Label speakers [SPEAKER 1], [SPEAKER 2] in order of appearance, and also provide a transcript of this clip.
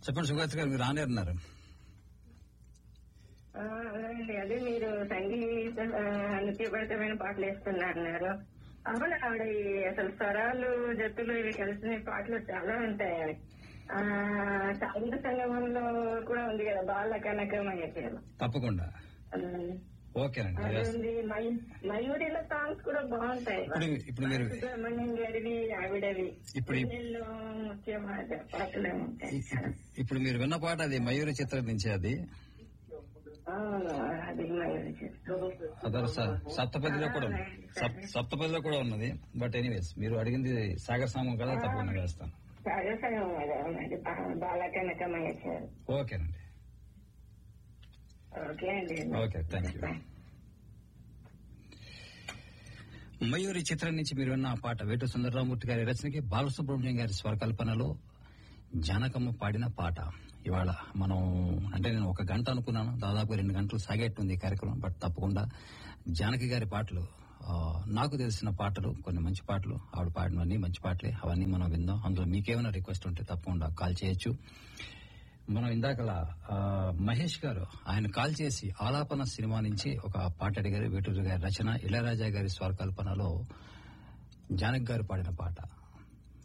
[SPEAKER 1] చెప్పండి సుగాత్రి గారు మీరు రానేరున్నారు
[SPEAKER 2] ఆ, అవునండి అదే మీరు సంగీత ఆ, నృత్యభరితమైన పాటలు వేస్తున్నా అన్నారు అవును ఆవిడ ఈ అసలు స్వరాలు జట్టులు ఇవి కలిసిన పాటలు చాలా ఉంటాయి ఆ సాంఘిక సంగమంలో కూడా ఉంది కదా బాల కనకమయ్య పేరు
[SPEAKER 1] తప్పకుండా ఓకేనండి
[SPEAKER 2] అది ఉంది మై- మయూరిలో సాంగ్స్ కూడా బాగుంటాయి
[SPEAKER 1] ఇప్పుడు ఇప్పుడు మీరు
[SPEAKER 2] సుబ్రహ్మణ్యం గారివి ఆవిడవి
[SPEAKER 1] ఇప్పుడు ఈ-
[SPEAKER 2] ఎన్నెన్నో ముఖ్యమైన పాటలు ఉంటాయి
[SPEAKER 1] ఇప్పుడు- ఇప్పుడు మీరు విన్న పాట అది మయూరి చిత్రం నుంచి అది
[SPEAKER 2] అవును అది మయూరి చిత్రం
[SPEAKER 1] అదర్ సప్తపదిలో కూడా ఉంది సప్- సప్తపదిలో కూడా ఉన్నది బట్ ఎనీవేస్ మీరు అడిగింది సాగర్ సామం కదా తప్పకుండా వేస్తాను
[SPEAKER 2] సాగసంగం అది అవునండి బా- బాల కనకమయ్య గారు
[SPEAKER 1] ఓకేనండి
[SPEAKER 2] ఓకే అండి
[SPEAKER 1] ఓకే థ్యాంక్ యూ మయూరి చిత్రం నుంచి మీరు విన్న ఆ పాట వేటు సుందరరామూర్తి గారి రచనకి బాలసుబ్రహ్మణ్యం గారి స్వరకల్పనలో జానకమ్మ పాడిన పాట ఇవాళ మనం అంటే నేను ఒక గంట అనుకున్నాను దాదాపు రెండు గంటలు సాగేట్టుంది ఈ కార్యక్రమం బట్ తప్పకుండా జానకి గారి పాటలు ఆ, నాకు తెలిసిన పాటలు కొన్ని మంచి పాటలు ఆవిడ పాడినవన్నీ మంచి పాటలే అవన్నీ మనం విందాం అందులో మీకేమైనా రిక్వెస్ట్ ఉంటే తప్పకుండా కాల్ చేయొచ్చు మనం ఇందాకల ఆ, మహేష్ గారు ఆయన కాల్ చేసి ఆలాపన సినిమా నుంచి ఒక పాట అడిగారు వేటూరు గారి రచన ఇళయరాజా గారి స్వరకల్పనలో జానక్ గారు పాడిన పాట